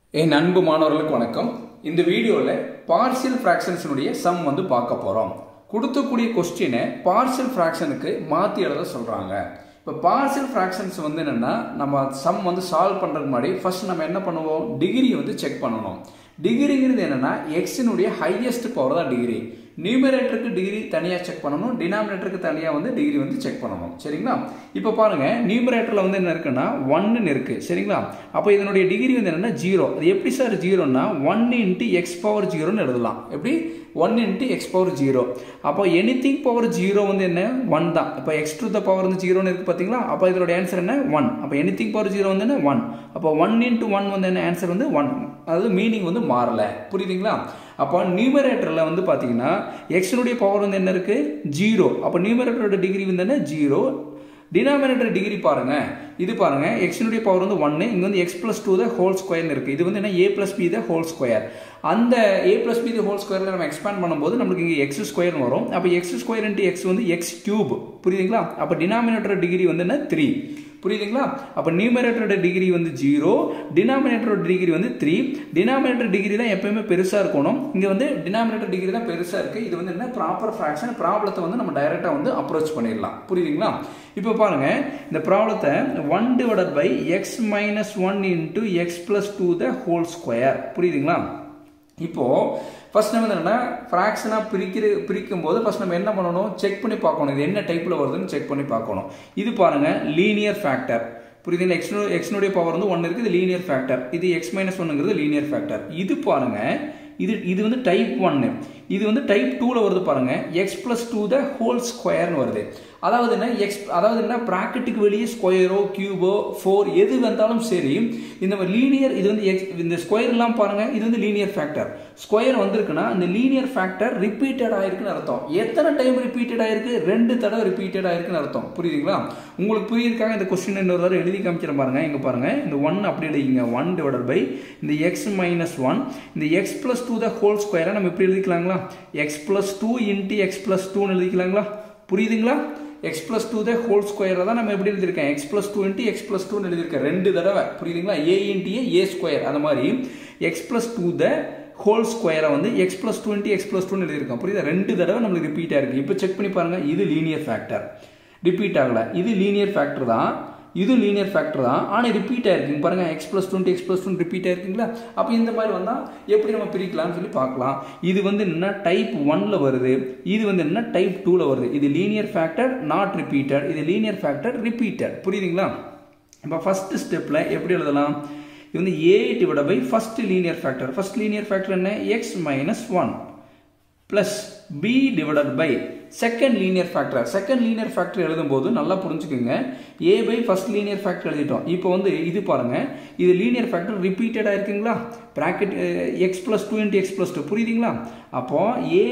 என் அன்பு மாணவர்களுக்கு வணக்கம் இந்த வீடியோவில் பார்சியல் ஃப்ராக்ஷன்ஸினுடைய சம் வந்து பார்க்க போகிறோம் கொடுத்தக்கூடிய கொஸ்டினை பார்சியல் ஃப்ராக்ஷனுக்கு மாற்றி எழுத சொல்கிறாங்க இப்போ பார்சியல் ஃப்ராக்ஷன்ஸ் வந்து என்னென்னா நம்ம சம் வந்து சால்வ் பண்ணுறதுக்கு முன்னாடி ஃபர்ஸ்ட் நம்ம என்ன பண்ணுவோம் டிகிரி வந்து செக் பண்ணணும் டிகிரிங்கிறது என்னென்னா எக்ஸினுடைய ஹையஸ்ட் பவர் தான் டிகிரி நியூமரேட்டருக்கு டிகிரி தனியாக செக் பண்ணணும் டினாமினேட்டருக்கு தனியாக வந்து டிகிரி வந்து செக் பண்ணணும் சரிங்களா இப்போ பாருங்க நியூமரேட்டரில் வந்து என்ன இருக்குன்னா ஒன்னு இருக்கு சரிங்களா அப்போ இதனுடைய டிகிரி வந்து என்னன்னா ஜீரோ அது எப்படி சார் ஜீரோன்னா ஒன் இன்ட்டு எக்ஸ் பவர் ஜீரோன்னு எழுதலாம் எப்படி one into X power zero அப்போ எனி திங் பவர் ஜீரோ வந்து என்ன ஒன் தான் இப்போ எக்ஸ் டு த பவர் வந்து ஜீரோன்னு இருக்கு பார்த்தீங்களா அப்போ இதோட ஆன்சர் என்ன ஒன் அப்போ எனி திங் பவர் ஜீரோ வந்து என்ன ஒன் அப்போ ஒன் இன்ட்டு ஒன் வந்து என்ன ஆன்சர் வந்து ஒன் அதாவது மீனிங் வந்து மாறல புரியுதுங்களா அப்போ நியூமரேட்டரில் வந்து பார்த்தீங்கன்னா எக்ஸனுடைய பவர் வந்து என்ன இருக்கு ஜீரோ அப்போ நியூமரேட்டரோட டிகிரி வந்து என்ன ஜீரோ டினாமினேட்டர் டிகிரி பாருங்க இது பாருங்க எக்ஸினுடைய பவர் வந்து ஒன்று இங்கே வந்து X plus two the whole ஸ்கொயர்னு இருக்கு இது வந்து என்ன A plus B the whole square அந்த A plus B the whole ஸ்கொயரில் நம்ம எக்ஸ்பேண்ட் பண்ணும்போது நம்மளுக்கு இங்கே எக்ஸ் ஸ்கொயர்னு வரும் அப்போ எக்ஸ் ஸ்கொயர் இன்ட்டு எக்ஸ் வந்து எக்ஸ் கியூப் புரியுதுங்களா அப்போ டினாமினேட்டர் டிகிரி வந்து என்ன த்ரீ புரியுதுங்களா அப்போ நியூமரேட்டரோட டிகிரி வந்து ஜீரோ டினாமினேட்டரோட டிகிரி வந்து த்ரீ டினாமினேட்டர் டிகிரி தான் எப்பயுமே பெருசாக இருக்கணும் இங்கே வந்து டினாமினேட்டர் டிகிரி தான் பெருசாக இருக்குது இது வந்து என்ன ப்ராப்பர் ஃப்ராக்ஷன் ப்ராப்ளத்தை வந்து நம்ம டைரெக்டாக வந்து அப்ரோச் பண்ணிடலாம் புரியுதுங்களா இப்போ பாருங்க இந்த ப்ராப்ளத்தை one divided by X minus one into X plus two the whole square புரியுதுங்களா இப்போ ஃபர்ஸ்ட் நம்ம என்னன்னா ஃப்ராக்ஷனாக பிரிக்கிற பிரிக்கும் போது ஃபர்ஸ்ட் நம்ம என்ன பண்ணணும் செக் பண்ணி பார்க்கணும் இது என்ன டைப்பில் வருதுன்னு செக் பண்ணி பார்க்கணும் இது பாருங்க லீனியர் ஃபேக்டர் புரியுதுங்களா எக்ஸ் எக்ஸ்னுடைய பவர் வந்து ஒன்று இருக்குது லீனியர் ஃபேக்டர் இது எக்ஸ் மைனஸ் ஒன்னுங்கிறது லீனியர் ஃபேக்டர் இது பாருங்க இது இது வந்து டைப் ஒன்னு இது வந்து டைப் டூவில் வருது பாருங்க X plus two the whole ஸ்கொயர்னு வருது அதாவது என்ன எக்ஸ் அதாவது என்ன ப்ராக்கெட்டுக்கு வெளியே ஸ்கொயரோ கியூபோ ஃபோர் எது வந்தாலும் சரி இந்த லீனியர் இது வந்து எக்ஸ் இந்த ஸ்கொயர்லாம் பாருங்க இது வந்து லீனியர் ஃபேக்டர் ஸ்கொயர் வந்திருக்குன்னா இந்த லீனியர் ஃபேக்டர் ரிப்பீட்டட் ஆயிருக்குன்னு அர்த்தம் எத்தனை டைம் ரிப்பீட்டட் ஆயிருக்கு ரெண்டு தடவை ரிப்பீட்டட் ஆயிருக்குன்னு அர்த்தம் புரியுதுங்களா உங்களுக்கு புரியுதுக்காக இந்த கொஸ்டின் இன்னொரு தடவை எழுதி காமிக்கிறேன் பாருங்க இங்க பாருங்க இந்த ஒன் அப்படி எழுதிங்க ஒன் டிவைடட் பை இந்த எக்ஸ் மைனஸ் ஒன் இந்த X plus two the whole ஸ்கொயரை நம்ம இப்படி எழுதிக்கலாங்களா X plus two into X plus டூன்னு எழுதிக்கலாங்களா புரியுதுங்களா X plus two the whole ஸ்கொயரை தான் நம்ம எப்படி எழுதியிருக்கேன் X plus two into X plus டூன்னு எழுதியிருக்கேன் ரெண்டு தடவை புரியுதுங்களா ஏ இன்ட்டு ஏ ஏ ஸ்கொயர் அந்த மாதிரி X plus two the whole ஸ்கொயரை வந்து X plus two into X plus டூன்னு எழுதியிருக்கோம் புரியுதா ரெண்டு தடவை நம்மளுக்கு ரிப்பீட் ஆயிருக்கு இப்போ செக் பண்ணி பாருங்க இது லீனியர் ஃபேக்டர் ரிப்பீட் ஆகல இது லீனியர் ஃபேக்டர் தான் இது லீனியர் ஃபேக்டர் தான் ஆனால் ரிப்பீட் ஆயிருக்குங்க பாருங்க X plus twenty X plus twenty repeat ஆயிருக்குங்களா அப்போ இந்த மாதிரி வந்தால் எப்படி நம்ம பிரிக்கலாம்னு சொல்லி பார்க்கலாம் இது வந்து என்ன டைப் ஒன்ல வருது இது வந்து என்ன டைப் டூவில் வருது இது லீனியர் ஃபேக்டர் நாட் ரிப்பீட்டட் இது லீனியர் ஃபேக்டர் ரிப்பீட்டட் புரியுதுங்களா இப்போ ஃபர்ஸ்ட் ஸ்டெப்பில் எப்படி எழுதலாம் இது வந்து A divide by first linear factor first linear factor என்ன X minus one plus B divided by second linear factor second linear factor எழுதும்போது நல்லா புரிஞ்சுக்கோங்க A by first linear factor எழுதிட்டோம் இப்போ வந்து இது பாருங்க இது லீனியர் ஃபேக்டர் ரிப்பீட்டடாக இருக்குங்களா bracket X plus two into X plus two புரியுதுங்களா அப்போ ஏ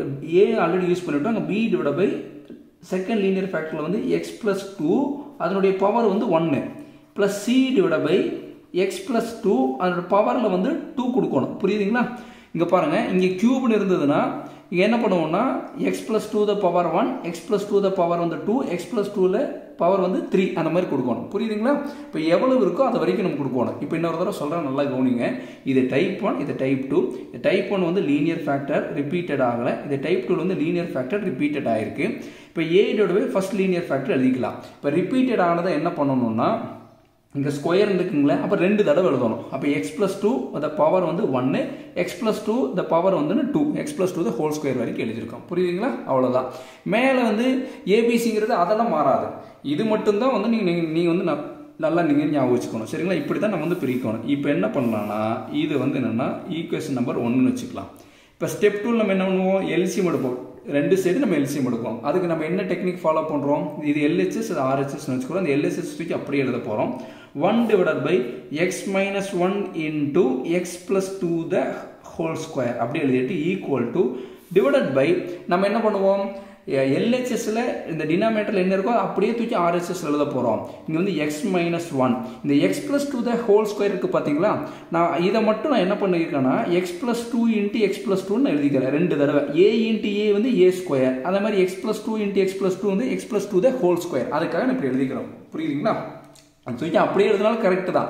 ஏ ஆல்ரெடி யூஸ் பண்ணிவிட்டோம் அங்கே B divide by second linear ஃபேக்டரில் வந்து எக்ஸ் ப்ளஸ் டூ அதனுடைய பவர் வந்து ஒன்று plus C divide by X plus two அதனோட பவரில் வந்து டூ கொடுக்கணும் புரியுதுங்களா இங்கே பாருங்கள் இங்கே கியூப்னு இருந்ததுன்னா இங்கே என்ன பண்ணுவோம்னா X plus two the power one X plus two the power வந்து டூ எக்ஸ் ப்ளஸ் டூவில் பவர் வந்து த்ரீ அந்த மாதிரி கொடுக்கணும் புரியுதுங்களா இப்போ எவ்வளவு இருக்கோ அது வரைக்கும் நம்ம கொடுக்கணும் இப்போ இன்னொரு தடவை சொல்கிறேன் நல்லா கவனிங்க இது டைப் ஒன் இது டைப் டூ டைப் ஒன் வந்து லீனியர் ஃபேக்டர் ரிப்பீட்டட் ஆகலை இது டைப் டூ வந்து லீனியர் ஃபேக்டர் ரிப்பீட்டட் ஆயிருக்கு இப்போ ஏடோடவே ஃபர்ஸ்ட் லீனியர் ஃபேக்டர் எழுதிக்கலாம் இப்போ ரிப்பீட்டட் ஆனதை என்ன பண்ணணும்னா இங்கே ஸ்கொயர் இருக்குங்களே அப்போ ரெண்டு தடவை எழுதணும் அப்போ X plus two the power வந்து ஒன்று X plus two the power வந்து two X plus two the whole square வரைக்கும் எழுதியிருக்கோம் புரியுதுங்களா அவ்வளோதான் மேலே வந்து ஏபிசிங்கிறது அதெல்லாம் மாறாது இது மட்டும்தான் வந்து நீங்கள் நீங்கள் வந்து நல்லா நீங்கள் ஞாபகம் வச்சுக்கணும் சரிங்களா இப்படி தான் நம்ம வந்து பிரிக்கணும் இப்போ என்ன பண்ணலாம்னா இது வந்து என்னென்னா ஈக்குவேஷன் நம்பர் ஒன்றுன்னு வச்சுக்கலாம் இப்போ ஸ்டெப் டூவில் நம்ம என்ன பண்ணுவோம் எல்சிஎம் எடுப்போம் ரெண்டு சைடு நம்ம எல்சிஎம் எடுப்போம் அதுக்கு நம்ம என்ன டெக்னிக் ஃபாலோ பண்ணுறோம் இது எல்ஹெச்எஸ் இது ஆர்ஹெச்எஸ் வச்சுக்கிறோம் அந்த எல்ஹெச்எஸ் தூக்கி அப்படியே எழுத போகிறோம் one divided by X minus one into X plus two the whole square அப்படி எழுதிட்டு ஈக்குவல் டு டிவைடட் பை நம்ம என்ன பண்ணுவோம் எல்ஹெச்எஸ்ல இந்த டினாமேட்டரில் என்ன இருக்கோ அப்படியே தூக்கி ஆர்ஹெச்எஸ் எழுத போகிறோம் இங்கே வந்து எக்ஸ் மைனஸ் ஒன் இந்த X plus two the whole square இருக்குது பார்த்தீங்களா நான் இதை மட்டும் நான் என்ன பண்ணியிருக்கேன்னா X plus two into X plus டூன்னு எழுதிக்கிறேன் ரெண்டு தடவை ஏ இன்ட்டு ஏ வந்து ஏ ஸ்கொயர் அதே மாதிரி X plus two into X plus two வந்து X plus two the whole square அதுக்காக நான் இப்படி எழுதிக்கிறோம் புரியுதுங்களா அது தூக்கி அப்படியே எழுதினாலும் கரெக்டு தான்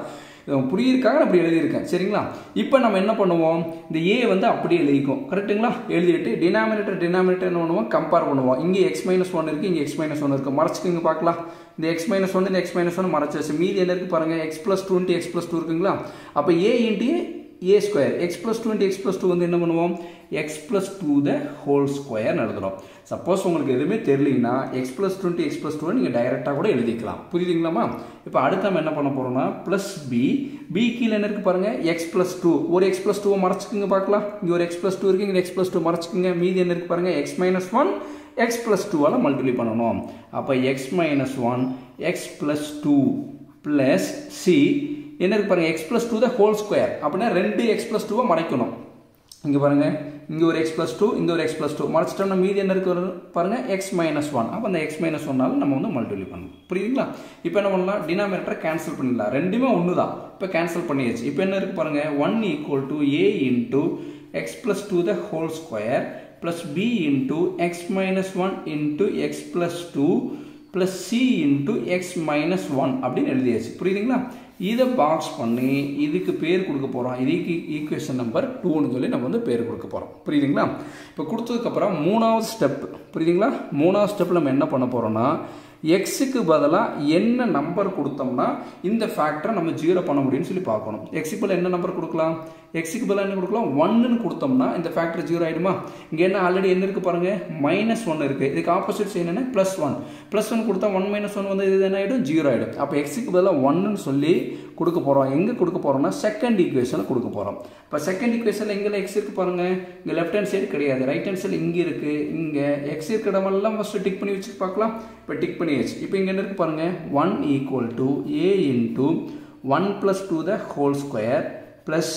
இது புரியிருக்காக நான் அப்படி எழுதியிருக்கேன் சரிங்களா இப்போ நம்ம என்ன பண்ணுவோம் இந்த ஏ வந்து அப்படியே எழுதிக்கும் கரெக்ட்டுங்களா எழுதிட்டு டினாமினேட்டர் டினாமினேட்டர் என்ன பண்ணுவோம் கம்பேர் பண்ணுவோம் இங்கே எக்ஸ் மைனஸ் ஒன் இருக்குது இங்கே எக்ஸ் மைனஸ் ஒன் இருக்குது மறைச்சிக்கோங்க பார்க்கலாம் இந்த எக்ஸ் மைனஸ் ஒன் இந்த எக்ஸ் மைனஸ் ஒன் மறைச்சாச்சு மீதி என்ன இருக்குது பாருங்கள் X plus two into X plus two இருக்குங்களா அப்போ A into A square X plus two into X plus two வந்து என்ன பண்ணுவோம் X plus two the whole square எழுதுறோம் சப்போஸ் உங்களுக்கு எதுவுமே தெரியலனா X plus twenty X plus two நீங்கள் டைரெக்டாக கூட எழுதிக்கலாம் புரியுதுங்களாமா இப்போ அடுத்து நம்ம என்ன பண்ண போகிறோம்னா ப்ளஸ் பி பி கீழே என்ன இருக்குது பாருங்கள் எக்ஸ் ப்ளஸ் டூ ஒரு எக்ஸ் ப்ளஸ் டூவை மறைச்சிக்கோங்க பார்க்கலாம் இங்கே ஒரு எக்ஸ் ப்ளஸ் டூ இருக்குது இங்கே எக்ஸ் ப்ளஸ் டூ மறைச்சிக்கோங்க மீதி என்ன இருக்குது பாருங்கள் X minus one X plus டூவால் மல்டிப்ளை பண்ணணும் அப்போ X minus one X plus two plus C என்ன இருக்கு பாருங்கள் X plus two the whole square அப்படின்னா ரெண்டு எக்ஸ் ப்ளஸ் டூவை மறைக்கணும் இங்கே பாருங்கள் இங்கே ஒரு எக்ஸ் ப்ளஸ் டூ இங்கே ஒரு எக்ஸ் ப்ளஸ் டூ மறைச்சிட்டோம்னா மீதி என்ன இருக்கு பாருங்கள் எக்ஸ் மைனஸ் ஒன் அப்போ அந்த எக்ஸ் மைனஸ் ஒன்னால நம்ம வந்து மல்டிப்ளை பண்ணணும் புரியுதுங்களா இப்போ என்ன பண்ணலாம் டினாமினேட்டரை கேன்சல் பண்ணிடலாம் ரெண்டுமே ஒன்று தான் இப்போ கேன்சல் பண்ணியாச்சு இப்போ என்ன இருக்கு பாருங்கள் one equal to A into X plus two the whole square plus B into X minus one into X plus two plus C into X minus one அப்படின்னு எழுதியாச்சு புரியுதுங்களா இதை பாக்ஸ் பண்ணி இதுக்கு பேர் கொடுக்க போகிறோம் இதுக்கு ஈக்குவேஷன் நம்பர் டூன்னு சொல்லி நம்ம வந்து பேர் கொடுக்க போகிறோம் புரியுதுங்களா இப்போ கொடுத்ததுக்கப்புறம் மூணாவது ஸ்டெப் புரியுதுங்களா மூணாவது ஸ்டெப்பில் நம்ம என்ன பண்ண போகிறோம்னா எக்ஸுக்கு பதிலாக என்ன நம்பர் கொடுத்தோம்னா இந்த ஃபேக்டரை நம்ம ஜீரோ பண்ண முடியும்னு சொல்லி பார்க்கணும் எக்ஸுக்கு பதிலாக என்ன நம்பர் கொடுக்கலாம் எக்ஸுக்கு பதிலாக என்ன கொடுக்கலாம் ஒன்னுன்னு கொடுத்தோம்னா இந்த ஃபேக்டர் ஜீரோ ஆகிடுமா இங்கே என்ன ஆல்ரெடி என்ன இருக்குது பாருங்கள் மைனஸ் ஒன் இருக்குது இதுக்கு ஆப்போசிட் சைன் என்ன ப்ளஸ் ஒன் ப்ளஸ் ஒன் கொடுத்தா ஒன் மைனஸ் ஒன் வந்து இது என்ன ஆகிடும் ஜீரோ ஆகிடும் அப்போ எக்ஸுக்கு பதிலாக ஒன்னுன்னு சொல்லி கொடுக்க போகிறோம் எங்கே கொடுக்க போகிறோம்னா செகண்ட் ஈக்குவேஷனில் கொடுக்க போகிறோம் இப்போ செகண்ட் ஈக்குவேஷனில் எங்கே எக்ஸ் இருக்குது பாருங்கள் இங்கே லெஃப்ட் ஹேண்ட் சைடு கிடையாது ரைட் ஹேண்ட் சைடு இங்கே இருக்குது இங்கே எக்ஸ் இருக்கிற இடமெல்லாம் ஃபஸ்ட்டு டிக் பண்ணி வச்சு பார்க்கலாம் இப்போ டிக் பண்ணியாச்சு இப்போ இங்கே என்ன இருக்குது பாருங்கள் one equal to A into one plus two the whole square plus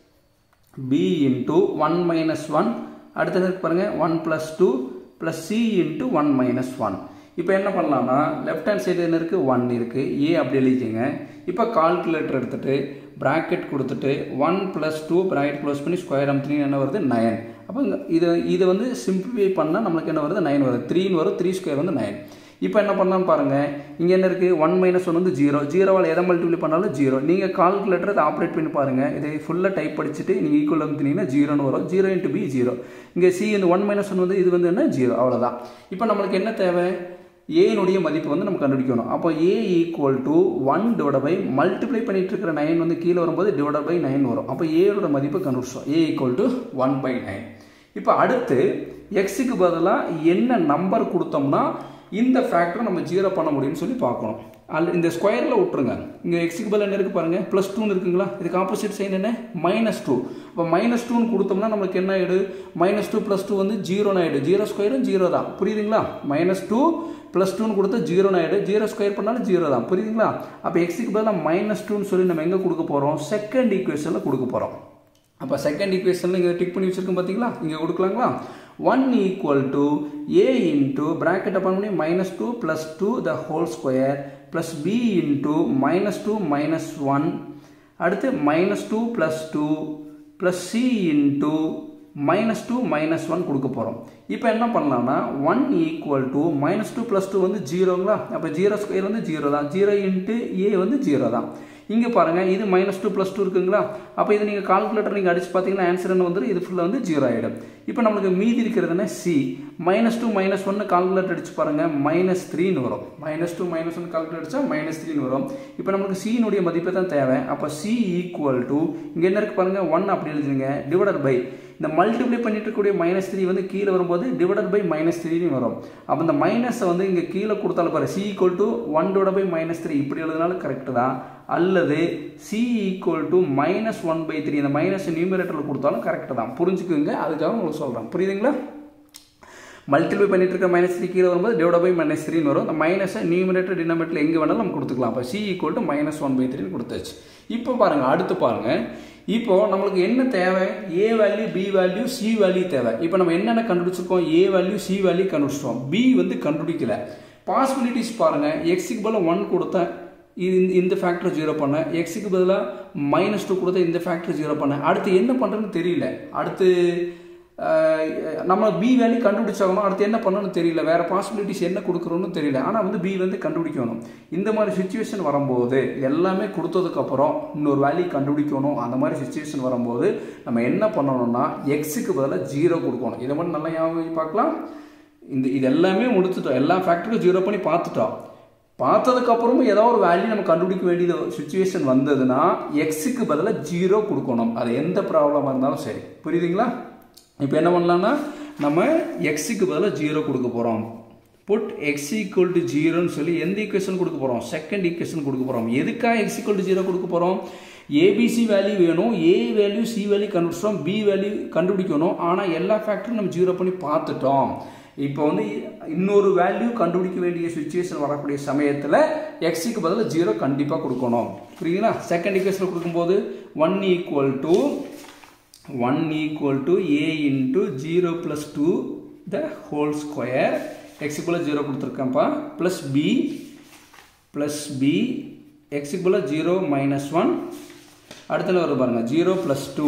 B into one minus one அடுத்தது இருக்கு பாருங்கள் one plus two plus C into one minus one இப்போ என்ன பண்ணலாம்னா லெஃப்ட் ஹேண்ட் சைடு என்ன இருக்குது ஒன் இருக்குது ஏ அப்படி எழுதிக்கங்க இப்போ கால்குலேட்டர் எடுத்துகிட்டு ப்ராக்கெட் கொடுத்துட்டு one plus two bracket close பண்ணி ஸ்கொயர் அம் த்ரீ என்ன வருது நயன் அப்போ இதை இதை வந்து சிம்பிளிஃபை பண்ணால் நம்மளுக்கு என்ன வருது நைன் வருது த்ரீன்னு வரும் த்ரீ ஸ்கொயர் வந்து நைன் இப்போ என்ன பண்ணலாம் பாருங்கள் இங்கே என்ன இருக்குது ஒன் மைனஸ் ஒன் வந்து ஜீரோ ஜீரோவால் எதை மல்டிப்ளை பண்ணாலும் ஜீரோ நீங்கள் கால்குலேட்டர் அதை ஆப்ரேட் பண்ணி பாருங்கள் இதை ஃபுல்லாக டைப் படிச்சுட்டு நீங்கள் ஈக்குவல் வந்துட்டீங்கன்னா ஜீரோன்னு வரும் ஜீரோ இன்ட்டு பி ஜீரோ இங்கே சி இந்த ஒன் மைனஸ் ஒன் வந்து இது வந்து என்ன ஜீரோ அவ்வளோதான் இப்போ நம்மளுக்கு என்ன தேவை ஏனுடைய மதிப்பு வந்து நம்ம கண்டுபிடிக்கணும் அப்போ A equal to one divide by multiply பண்ணிட்டு இருக்கிற நைன் வந்து கீழே வரும்போது டிவைட் பை நைன் வரும் அப்போ ஏயோட மதிப்பு கண்டுபிடிச்சோம் A equal to one by nine இப்போ அடுத்து எக்ஸுக்கு பதிலாக என்ன நம்பர் கொடுத்தோம்னா இந்த ஃபேக்டரை நம்ம ஜீரோ பண்ண முடியும்னு சொல்லி பார்க்கணும் அல்ல இந்த ஸ்கொயரில் விட்டுருங்க இங்கே எக்ஸுக்கு பதில் என்ன இருக்குது பாருங்கள் ப்ளஸ் டூன்னு இருக்குங்களா இதுக்கு ஆப்போசிட் சைன் என்ன மைனஸ் டூ இப்போ மைனஸ் டூன்னு கொடுத்தோம்னா நம்மளுக்கு என்ன ஆகிடு மைனஸ் டூ ப்ளஸ் டூ வந்து ஜீரோன்னு ஆகிடு ஜீரோ ஸ்கொயரும் ஜீரோ தான் புரியுதுங்களா மைனஸ் டூ ப்ளஸ் டூன்னு கொடுத்தா ஜீரோன்னு ஆகிடு ஜீரோ ஸ்கொயர் பண்ணாலும் ஜீரோ தான் புரியுதுங்களா அப்போ எக்ஸுக்கு பதிலாக மைனஸ் டூன்னு சொல்லி நம்ம எங்கே கொடுக்க போகிறோம் செகண்ட் ஈக்குவேஷனில் கொடுக்க போகிறோம் அப்போ செகண்ட் ஈக்குவேஷனில் இங்கே டிக் பண்ணி வச்சுருக்கோம் பார்த்தீங்களா இங்கே கொடுக்கலாங்களா one equal to A into bracket open பண்ணி minus two plus two the whole square plus B into minus two minus one அடுத்து minus two plus two plus C into minus two minus one கொடுக்க போகிறோம் இப்போ என்ன பண்ணலாம்னா one equal to minus two plus two வந்து ஜீரோங்களா அப்போ zero square வந்து ஜீரோ தான் ஜீரோ இன்ட்டு ஏ வந்து ஜீரோ தான் இங்கே பாருங்கள் இது மைனஸ் டூ ப்ளஸ் டூ இருக்குங்களா அப்போ இது நீங்கள் கால்குலேட்டர் நீங்கள் அடிச்சு பார்த்தீங்கன்னா ஆன்சர் என்ன வந்துடும் இது ஃபுல்லாக வந்து ஜீரோ ஆகிடும் இப்போ நம்மளுக்கு மீதி இருக்கிறதுனா சி மைனஸ் டூ மைனஸ் ஒன்று கால்குலேட்டர் அடிச்சு பாருங்கள் மைனஸ் த்ரீன்னு வரும் minus two minus one calculate அடிச்சா மைனஸ் த்ரீன்னு வரும் இப்போ நம்மளுக்கு சியினுடைய மதிப்பு தான் தேவை அப்போ சி ஈக்குவல் டு இங்கே என்ன இருக்கு பாருங்கள் ஒன் அப்படி எழுதுங்க டிவைடட் பை இந்த மல்டிப்ளை பண்ணிட்டு இருக்கக்கூடிய மைனஸ் த்ரீ வந்து கீழே வரும்போது டிவைடட் பை மைனஸ் த்ரீன்னு வரும் அப்போ இந்த மைனஸை வந்து இங்கே கீழே கொடுத்தாலும் பாரு C equal to one divide by minus three இப்படி எழுதினாலும் கரெக்டு தான் அல்லது C equal to minus one by three இந்த மைனஸ் நியூமரேட்டரில் கொடுத்தாலும் கரெக்டு தான் புரிஞ்சுக்குங்க அதுக்காக உங்களுக்கு சொல்கிறேன் புரியுதுங்களா மல்டிப்ளை பண்ணிட்டு இருக்க மைனஸ் த்ரீ கீழே வரும்போது டிவைட் பை மைனஸ் த்ரீன்னு வரும் இந்த மைனஸை நியூமரேட்டர் டினாமேட்டர் எங்கே வேணாலும் நம்ம கொடுத்துக்கலாம் அப்போ C equal to minus one by த்ரீன்னு கொடுத்தாச்சு இப்போ பாருங்கள் அடுத்து பாருங்கள் இப்போ நம்மளுக்கு என்ன தேவை A value B value C value தேவை இப்போ நம்ம என்னென்ன கண்டுபிடிச்சிருக்கோம் ஏ வேல்யூ சி வேல்யூ கண்டுபிடிச்சிட்டோம் பி வந்து கண்டுபிடிக்கல பாசிபிலிட்டிஸ் பாருங்க எக்ஸுக்கு பதிலாக ஒன் கொடுத்தேன் இது இந்த ஃபேக்டர் ஜீரோ பண்ணேன் எக்ஸுக்கு பதிலாக மைனஸ் டூ கொடுத்தா இந்த ஃபேக்டர் ஜீரோ பண்ணேன் அடுத்து என்ன பண்ணுறதுன்னு தெரியல அடுத்து நம்ம பி வேல்யூ கண்டுபிடிச்சாகணும் அடுத்து என்ன பண்ணணும்னு தெரியல வேறு பாசிபிலிட்டிஸ் என்ன கொடுக்குறோன்னு தெரியல ஆனால் வந்து பி வந்து கண்டுபிடிக்கணும் இந்த மாதிரி சுச்சுவேஷன் வரும்போது எல்லாமே கொடுத்ததுக்கப்புறம் இன்னொரு வேல்யூ கண்டுபிடிக்கணும் அந்த மாதிரி சுச்சுவேஷன் வரும்போது நம்ம என்ன பண்ணணும்னா எக்ஸுக்கு பதிலாக ஜீரோ கொடுக்கணும் இதை மட்டும் நல்லா ஞாபகம் பார்க்கலாம் இந்த இது எல்லாமே முடிச்சுட்டோம் எல்லா ஃபேக்டரும் ஜீரோ பண்ணி பார்த்துட்டோம் பார்த்ததுக்கப்புறமும் ஏதோ ஒரு வேல்யூ நம்ம கண்டுபிடிக்க வேண்டிய சுச்சுவேஷன் வந்ததுன்னா எக்ஸுக்கு பதிலாக ஜீரோ கொடுக்கணும் அது எந்த ப்ராப்ளமாக இருந்தாலும் சரி புரியுதுங்களா இப்போ என்ன பண்ணலாம்னா நம்ம எக்ஸுக்கு பதிலாக ஜீரோ கொடுக்க போகிறோம் புட் எக்ஸ் ஈக்குவல் டு ஜீரோன்னு சொல்லி எந்த ஈக்குவேஷன் கொடுக்க போகிறோம் செகண்ட் ஈக்குவேஷன் கொடுக்க போகிறோம் எதுக்காக எக்ஸ் ஈக்குவல் டு ஜீரோ கொடுக்க போகிறோம் ஏபிசி வேல்யூ வேணும் ஏ வேல்யூ சி வேல்யூ கண்டுபிடிச்சோம் பி வேல்யூ கண்டுபிடிக்கணும் ஆனால் எல்லா ஃபேக்டரும் நம்ம ஜீரோ பண்ணி பார்த்துட்டோம் இப்போ வந்து இன்னொரு வேல்யூ கண்டுபிடிக்க வேண்டிய சுச்சுவேஷன் வரக்கூடிய சமயத்தில் எக்ஸுக்கு பதிலாக ஜீரோ கண்டிப்பாக கொடுக்கணும் புரியுங்களா செகண்ட் ஈக்குவேஷன் கொடுக்கும்போது one equal to one equal to A into zero plus two the whole square எக்ஸுக்குள்ளே ஜீரோ கொடுத்துருக்கேன்ப்பா ப்ளஸ் பி ப்ளஸ் பி எக்ஸுக்குள்ளே ஜீரோ மைனஸ் ஒன் அடுத்தல வரும் பாருங்கள் zero plus two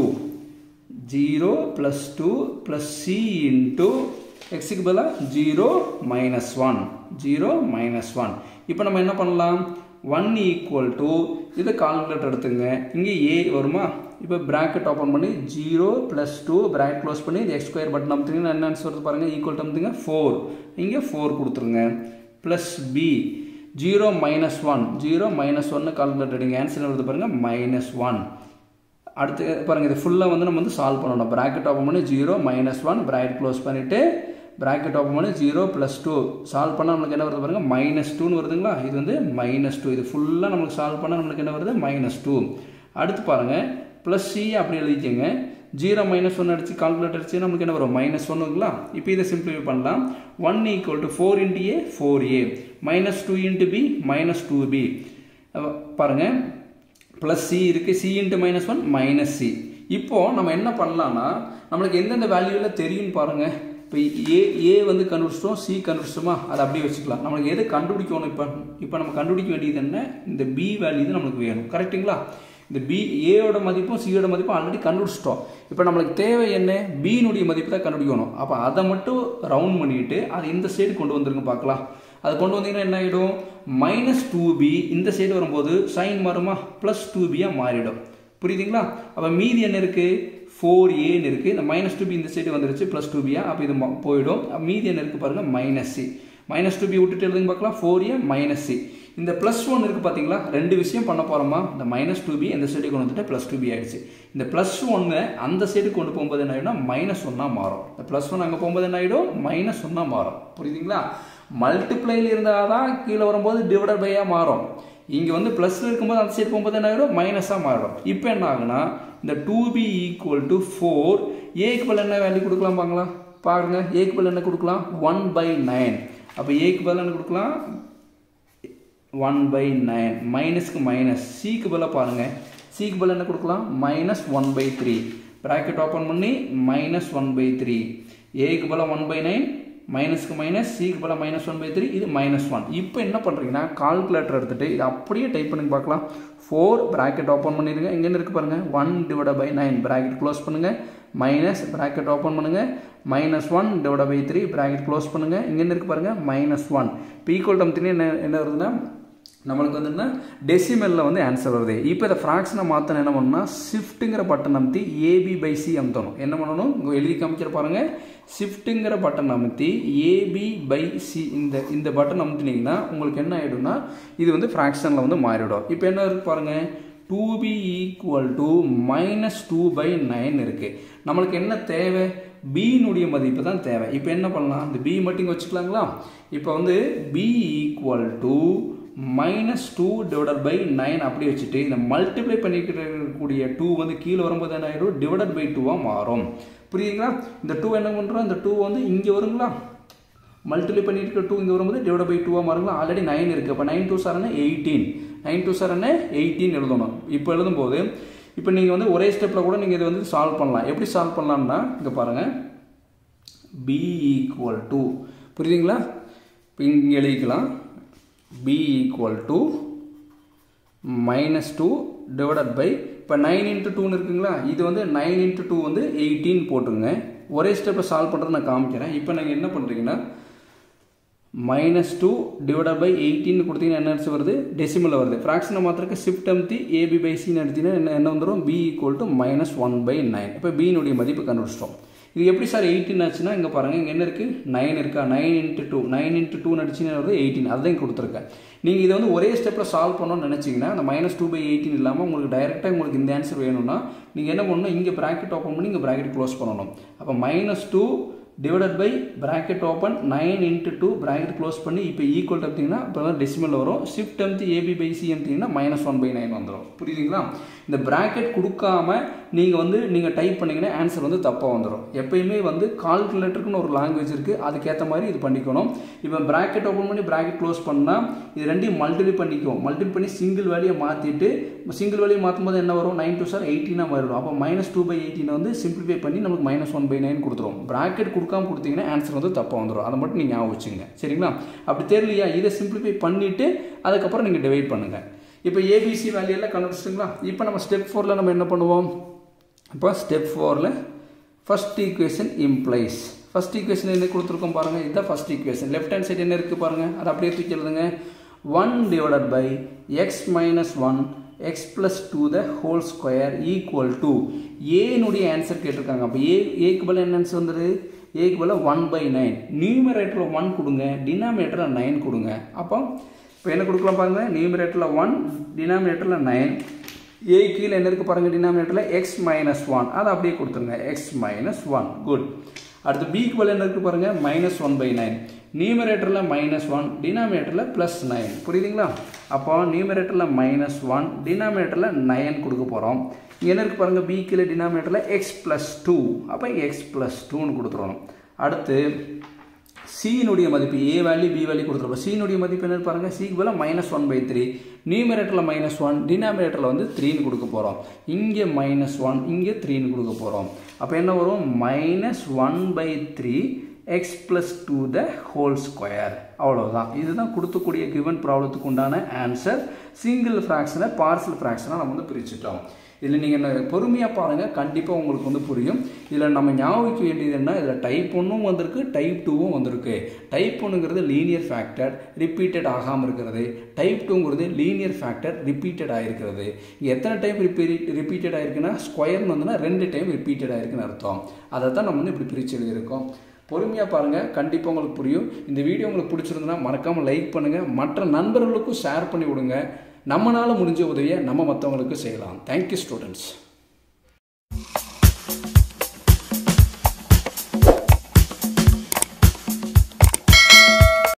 zero plus two plus C into எக்ஸுக்கு பதிலாக zero minus one zero minus one இப்போ நம்ம என்ன பண்ணலாம் ஒன் ஈக்குவல் டு இதை கால்குலேட்டர் எடுத்துங்க இங்கே ஏ வருமா இப்போ ப்ராக்கெட் ஓப்பன் பண்ணி zero plus two bracket close பண்ணி இது எக்ஸ் ஸ்கொயர் பட்டன் அமுத்துங்க என்ன ஆன்சர் வருது பாருங்கள் ஈக்குவல் டு அமுத்துங்க ஃபோர் இங்கே ஃபோர் கொடுத்துருங்க plus B zero minus one zero minus ஒன்று கால்குலேட்டர் எடுங்க ஆன்சர் வருது பாருங்கள் மைனஸ் ஒன் அடுத்து பாருங்கள் இது ஃபுல்லாக வந்து நம்ம வந்து சால்வ் பண்ணணும் ப்ராக்கெட் ஓப்பன் பண்ணி zero minus one bracket close பண்ணிவிட்டு ப்ராக்கெட் ஓப்பன் பண்ணி ஜீரோ ப்ளஸ் டூ சால்வ் பண்ணால் நம்மளுக்கு என்ன வருது பாருங்கள் மைனஸ் டூன்னு வருதுங்களா இது வந்து மைனஸ் டூ இது ஃபுல்லாக நம்மளுக்கு சால்வ் பண்ணால் நம்மளுக்கு என்ன வருது மைனஸ் டூ அடுத்து பாருங்கள் ப்ளஸ் சி அப்படி எழுதிக்கங்க ஜீரோ மைனஸ் ஒன் அடிச்சு கால்குலேட் அடிச்சு நம்மளுக்கு என்ன வரும் மைனஸ் ஒன்றுங்களா இப்போ இதை சிம்பிளிஃபை பண்ணலாம் one equal to four into A four A minus two into B minus two B பாருங்கள் ப்ளஸ் சி இருக்குது C into minus one minus C இப்போது நம்ம என்ன பண்ணலாம்னா நம்மளுக்கு எந்தெந்த வேல்யூவில் தெரியும்னு பாருங்கள் இப்போ ஏ ஏ வந்து கண்டுபிடிச்சிட்டோம் சி கண்டுபிடிச்சிட்டோமா அதை அப்படியே வச்சுக்கலாம் நம்மளுக்கு எது கண்டுபிடிக்கணும் இப்போ இப்போ நம்ம கண்டுபிடிக்க வேண்டியது என்ன இந்த பி வேல்யூ தான் நம்மளுக்கு வேணும் கரெக்டுங்களா இந்த பி ஏயோட மதிப்பும் சியோட மதிப்பும் ஆல்ரெடி கண்டுபிடிச்சிட்டோம் இப்போ நம்மளுக்கு தேவை என்ன பியினுடைய மதிப்பு தான் கண்டுபிடிக்கணும் அப்போ அதை மட்டும் ரவுண்ட் பண்ணிட்டு அதை இந்த சைடு கொண்டு வந்துருங்க பார்க்கலாம் அது கொண்டு வந்தீங்கன்னா என்ன ஆகிடும் மைனஸ் டூ பி இந்த சைடு வரும்போது சைன் மாறுமா ப்ளஸ் டூ பியாக மாறிடும் புரியுதுங்களா அப்போ மீதி என்ன இருக்குது ஃபோர் ஏன்னு இருக்குது இந்த மைனஸ் டூ பி இந்த சைடு வந்துருச்சு ப்ளஸ் டூ பியா அப்போ இது போயிடும் மீதி என்ன இருக்குது பாருங்கள் minus C minus two B விட்டுட்டு எழுதுங்க பார்க்கலாம் ஃபோர் ஏ மைனஸ் சி இந்த ப்ளஸ் ஒன் இருக்குது பார்த்தீங்களா ரெண்டு விஷயம் பண்ண போகிறோமா இந்த மைனஸ் டூ பி இந்த சைடு கொண்டு வந்துட்டு ப்ளஸ் டூ பி ஆயிடுச்சு இந்த ப்ளஸ் ஒன்று அந்த சைடு கொண்டு போகும்போது என்ன ஆகிடும் மைனஸ் ஒன்னாக மாறும் இந்த ப்ளஸ் ஒன் அங்கே போகும்போது என்ன ஆகிடும் மைனஸ் ஒன்னாக மாறும் புரியுதுங்களா மல்டிப்ளைல இருந்தால் தான் கீழே வரும்போது டிவைடட் பையாக மாறும் இங்கே வந்து ப்ளஸில் இருக்கும்போது அந்த சைடு போகும்போது என்ன ஆகிடும் மைனஸாக மாறிடும் இப்போ என்ன ஆகுனா இந்த two B equal to four ஏக்கு பதில் என்ன வேல்யூ கொடுக்கலாம் பாங்களா பாருங்க ஏக்கு பதில் என்ன கொடுக்கலாம் ஒன் பை நைன் அப்போ ஏக்கு பதில் என்ன கொடுக்கலாம் ஒன் பை நைன் மைனஸ்க்கு மைனஸ் சிக்கு பதிலாக பாருங்கள் சிக்கு பதில் என்ன கொடுக்கலாம் minus one by three bracket open பண்ணி மைனஸ் ஒன் பை த்ரீ ஏக்கு பதிலாக ஒன் பை நைன் மைனஸ்க்கு மைனஸ் சிக்கு பதிலாக மைனஸ் ஒன் பை த்ரீ இது மைனஸ் ஒன் இப்போ என்ன பண்ணுறீங்கன்னா கால்குலேட்டர் எடுத்துகிட்டு இது அப்படியே டைப் பண்ணி பார்க்கலாம் ஃபோர் ப்ராக்கெட் ஓப்பன் பண்ணிடுங்க இங்கேருந்து இருக்குது பாருங்கள் one divide by nine bracket close பண்ணுங்கள் மைனஸ் ப்ராக்கெட் ஓப்பன் பண்ணுங்கள் minus one divide by three bracket close பண்ணுங்கள் இங்கேருந்து இருக்குது பாருங்கள் மைனஸ் ஒன் இப்போ ஈக்குவல் டம் த்ரீ என்ன என்ன வருதுன்னா நம்மளுக்கு வந்து என்ன டெசிமலில் வந்து ஆன்சர் வருது இப்போ இதை ஃப்ராக்ஷனை மாற்றணும் என்ன பண்ணணும்னா ஷிஃப்ட்டுங்கிற பட்டன் அமுத்தி ஏபி பை சி அமுத்தணும் என்ன பண்ணணும் இங்கே எழுதி காமிக்கிற பாருங்கள் ஷிஃப்ட்டுங்கிற பட்டன் அமுத்தி ஏபி பை சி இந்த இந்த பட்டன் அமுத்தினீங்கன்னா உங்களுக்கு என்ன ஆகிடும்னா இது வந்து ஃப்ராக்ஷனில் வந்து மாறிடும் இப்போ என்ன இருக்கு பாருங்கள் two B equal to minus two by nine இருக்குது நம்மளுக்கு என்ன தேவை பியினுடைய மதிப்பு தான் தேவை இப்போ என்ன பண்ணலாம் இந்த பி மட்டும் வச்சுக்கலாங்களா இப்போ வந்து B equal to minus two divided by nine அப்படி வச்சுட்டு இந்த மல்டிப்ளை பண்ணிக்கூடிய டூ வந்து கீழே வரும்போது என்ன ஆகிடும் டிவைடட் பை டூவாக மாறும் புரியுதுங்களா இந்த டூ என்ன பண்ணுறோம் இந்த டூ வந்து இங்கே வருங்களா மல்டிப்ளை பண்ணிட்டு இருக்க டூ இங்கே வரும்போது டிவைட் பை டூவாக மாறுங்களா ஆல்ரெடி நைன் இருக்குது அப்போ நைன் டூ சார் என்ன எயிட்டீன் நைன் டூ சார் என்ன எயிட்டீன் எழுதணும் இப்போ எழுதும்போது இப்போ நீங்கள் வந்து ஒரே ஸ்டெப்பில் கூட நீங்கள் இதை வந்து சால்வ் பண்ணலாம் எப்படி சால்வ் பண்ணலாம்னா இங்கே பாருங்கள் பி ஈக்குவல் டு புரியுதுங்களா இப்போ இங்கே எழுதிக்கலாம் b equal to minus 2 divided by இப்போ நைன் இன்ட்டு டூன்னு இருக்குங்களா இது வந்து நைன் இன்ட்டு டூ வந்து எயிட்டீன் போட்டுங்க ஒரே ஸ்டெப்பில் சால்வ் பண்ணுறது நான் காமிக்கிறேன் இப்போ நீங்கள் என்ன பண்ணுறீங்கன்னா மைனஸ் டூ டிவைட் பை எயிட்டின்னு கொடுத்தீங்கன்னா என்ன ஆன்சர் வருது டெசிமலில் வருது ஃப்ராக்ஷனை மாத்திரக்கு ஷிஃப்ட் அமுத்தி ஏபி பை சின்னு எடுத்தீங்கன்னா என்ன என்ன வந்துடும் B equal to minus one by nine இப்போ பியினுடைய மதிப்பு கண்டுபிடிச்சிட்டோம் இது எப்படி சார் எயிட்டின் ஆச்சுன்னா இங்கே பாருங்கள் இங்கே என்ன இருக்குது நைன் இருக்கா nine into two nine into two நடிச்சிங்கன்னா வருது எயிட்டின் அதுதான் கொடுத்துருக்கேன் நீங்கள் இதை வந்து ஒரே ஸ்டெப்பில் சால்வ் பண்ணணும்னு நினச்சிங்கன்னா அந்த மைனஸ் டூ பை எயிட்டின் இல்லாமல் உங்களுக்கு டைரெக்டாக உங்களுக்கு இந்த ஆன்சர் வேணும்னா நீங்கள் என்ன பண்ணணும் இங்கே ப்ராக்கெட் ஓப்பன் பண்ணி இங்கே ப்ராக்கெட் க்ளோஸ் பண்ணணும் அப்போ minus two divided by bracket open nine into two bracket close பண்ணி இப்போ ஈக்குவல் பார்த்தீங்கன்னா இப்போ தான் டெசிமல் வரும் ஷிஃப்ட் அமுத்தி ஏபி பை சி அமுத்திங்கன்னா மைனஸ் ஒன் பை நைன் வந்துடும் புரியுதுங்களா இந்த ப்ராக்கெட் கொடுக்காம நீங்கள் வந்து நீங்கள் டைப் பண்ணிங்கன்னா ஆன்சர் வந்து தப்பாக வந்துடும் எப்பயுமே வந்து கால்குலேட்டருக்குன்னு ஒரு லாங்குவேஜ் இருக்குது அதுக்கேற்ற மாதிரி இது பண்ணிக்கணும் இப்போ ப்ராக்கெட் ஓப்பன் பண்ணி ப்ராக்கெட் க்ளோஸ் பண்ணால் இது ரெண்டையும் மல்டிப்ளை பண்ணிக்குவோம் மல்டிப்ளை பண்ணி சிங்கிள் வேலையை மாற்றிட்டு சிங்கிள் வேலையை மாற்றும் போது என்ன வரும் நைன் டூ சார் எயிட்டீனாக மாறிடும் அப்போ மைனஸ் டூ பை எயிட்டீனை வந்து சிம்பிளிஃபை பண்ணி நமக்கு மைனஸ் ஒன் பை நைன் கொடுத்துரும் ப்ராக்கெட் கொடுக்காம கொடுத்தீங்கன்னா ஆன்சர் வந்து தப்பாக வந்துடும் அதை மட்டும் நீங்கள் ஞாபகம் வச்சுங்க சரிங்களா அப்படி தெரியலையா இதை சிம்பிளிஃபை பண்ணிவிட்டு அதுக்கப்புறம் நீங்கள் டிவைட் பண்ணுங்கள் இப்போ ஏபிசி வேல்யூ எல்லாம் கண்டுபிடிச்சிங்களா இப்போ நம்ம ஸ்டெப் ஃபோரில் நம்ம என்ன பண்ணுவோம் இப்போ ஸ்டெப் ஃபோரில் first equation implies first equation என்ன கொடுத்துருக்கோம் பாருங்கள் இதுதான் first equation left hand side என்ன இருக்குது பாருங்கள் அதை அப்படியே தூக்கி எழுதுங்க one divided by X minus one X plus two the whole square equal to ஏனுடைய ஆன்சர் கேட்டிருக்காங்க அப்போ ஏ ஏக்கு பதில் என்ன ஆன்சர் வந்துடுது ஏக்கு பதில் ஒன் பை நைன் நியூமரேட்டரில் ஒன் கொடுங்க டினாமினேட்டரில் நைன் கொடுங்க அப்போ இப்போ என்ன கொடுக்கலாம் பாருங்கள் நியூமரேட்டரில் ஒன் டினாமினேட்டரில் நைன் ஏ கீழே என்ன இருக்குது பாருங்கள் டினாமினேட்டரில் எக்ஸ் மைனஸ் ஒன் அதை அப்படியே கொடுத்துருங்க எக்ஸ் மைனஸ் ஒன் குட் அடுத்து பிக்கு பதில் என்ன இருக்குது பாருங்கள் மைனஸ் ஒன் பை நைன் நியூமரேட்டரில் மைனஸ் ஒன் டினாமினேட்டரில் ப்ளஸ் நைன் புரியுதுங்களா அப்போ நியூமரேட்டரில் மைனஸ் ஒன் டினாமினேட்டரில் நைன் கொடுக்க போகிறோம் இங்கே என்ன இருக்குது பாருங்கள் பி கீழே டினாமினேட்டரில் எக்ஸ் ப்ளஸ் டூ அப்போ எக்ஸ் ப்ளஸ் டூன்னு கொடுத்துருவோம் அடுத்து சியினுடைய மதிப்பு ஏ வேல்யூ பி வேல்யூ கொடுத்துருப்போம் சியினுடைய மதிப்பு என்ன பாருங்க சிக்கு பதிலாக மைனஸ் ஒன் பை த்ரீ நியூமரேட்டரில் மைனஸ் ஒன் டினாமினேட்டரில் வந்து த்ரீன்னு கொடுக்க போகிறோம் இங்கே மைனஸ் ஒன் இங்கே த்ரீன்னு கொடுக்க போகிறோம் அப்போ என்ன வரும் minus one by three X plus two the whole square அவ்வளோதான் இதுதான் கொடுக்கக்கூடிய கிவன் ப்ராப்ளத்துக்கு உண்டான ஆன்சர் சிங்கிள் ஃப்ராக்ஷனை பார்சல் ஃப்ராக்ஷனாக நம்ம வந்து பிரிச்சுட்டோம் இதில் நீங்கள் பொறுமையாக பாருங்கள் கண்டிப்பாக உங்களுக்கு வந்து புரியும் இதில் நம்ம ஞாபகிக்க வேண்டியது என்ன இதில் டைப் ஒன்றும் வந்திருக்கு டைப் டூவும் வந்திருக்கு டைப் ஒன்றுங்கிறது லீனியர் ஃபேக்டர் ரிப்பீட்டட் ஆகாமல் இருக்கிறது டைப் டூங்கிறது லீனியர் ஃபேக்டர் ரிப்பீட்டட் ஆகிருக்கிறது எத்தனை டைம் ரிப்பீட் ரிப்பீட்டட் ஆகிருக்குன்னா ஸ்கொயர்னு வந்துன்னா ரெண்டு டைம் ரிப்பீட்டட் ஆகிருக்குன்னு அர்த்தம் அதை தான் நம்ம வந்து இப்படி பிரித்து எழுதியிருக்கோம் பொறுமையாக பாருங்கள் கண்டிப்பாக உங்களுக்கு புரியும் இந்த வீடியோ உங்களுக்கு பிடிச்சிருந்ததுன்னா மறக்காமல் லைக் பண்ணுங்கள் மற்ற நண்பர்களுக்கும் ஷேர் பண்ணி விடுங்க நம்மளால் முடிஞ்ச உதவியை நம்ம மற்றவங்களுக்கு செய்யலாம் தேங்க்யூ ஸ்டூடெண்ட்ஸ்